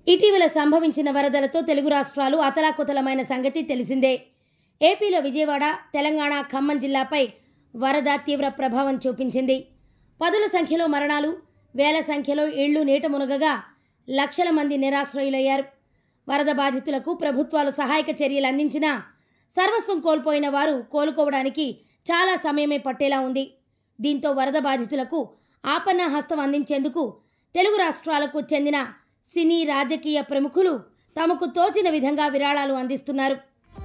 ఇటీవల సంభవించిన వరదలతో తెలుగు రాష్ట్రాలు అతలాకుతలమైన సంగతి తెలిసిందే ఏపీలో విజయవాడ తెలంగాణ ఖమ్మం జిల్లాపై వరద తీవ్ర ప్రభావం చూపించింది పదుల సంఖ్యలో మరణాలు వేల సంఖ్యలో ఇళ్లు నీట మునగగా లక్షల మంది నిరాశ్రయులయ్యారు వరద బాధితులకు ప్రభుత్వాలు సహాయక చర్యలు అందించినా సర్వస్వం కోల్పోయిన వారు కోలుకోవడానికి చాలా సమయమే పట్టేలా ఉంది దీంతో వరద బాధితులకు ఆపన్న హస్తం అందించేందుకు తెలుగు రాష్ట్రాలకు చెందిన సినీ రాజకీయ ప్రముఖులు తమకు తోచిన విధంగా విరాళాలు అందిస్తున్నారు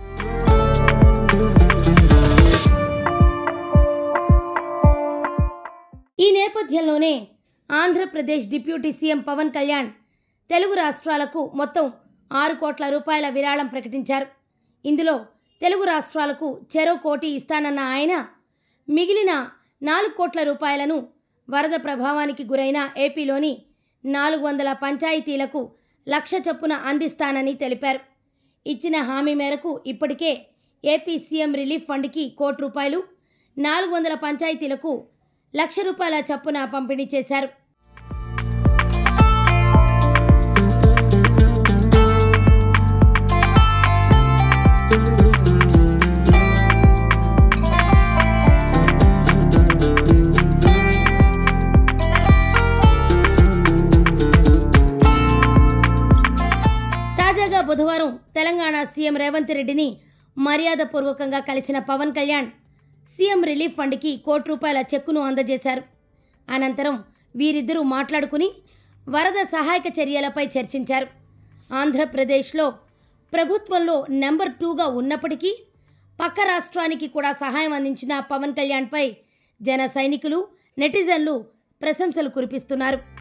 ఈ నేపథ్యంలోనే ఆంధ్రప్రదేశ్ డిప్యూటీ సీఎం పవన్ కళ్యాణ్ తెలుగు రాష్ట్రాలకు మొత్తం ఆరు కోట్ల రూపాయల విరాళం ప్రకటించారు ఇందులో తెలుగు రాష్ట్రాలకు చెరో కోటి ఇస్తానన్న ఆయన మిగిలిన నాలుగు కోట్ల రూపాయలను వరద ప్రభావానికి గురైన ఏపీలోని నాలుగు వందల పంచాయతీలకు లక్ష చొప్పున అందిస్తానని తెలిపారు ఇచ్చిన హామీ మేరకు ఇప్పటికే ఏపీ సీఎం రిలీఫ్ ఫండ్కి కోటి రూపాయలు నాలుగు వందల పంచాయతీలకు లక్ష రూపాయల చొప్పున పంపిణీ చేశారు తాజాగా బుధవారం తెలంగాణ సీఎం రేవంత్ రెడ్డిని మర్యాదపూర్వకంగా కలిసిన పవన్ కళ్యాణ్ సీఎం రిలీఫ్ ఫండ్కి కోటి రూపాయల చెక్కును అందజేశారు అనంతరం వీరిద్దరూ మాట్లాడుకుని వరద సహాయక చర్యలపై చర్చించారు ఆంధ్రప్రదేశ్లో ప్రభుత్వంలో నెంబర్ టూగా ఉన్నప్పటికీ పక్క రాష్ట్రానికి కూడా సహాయం అందించిన పవన్ కళ్యాణ్పై జన సైనికులు నెటిజన్లు ప్రశంసలు కురిపిస్తున్నారు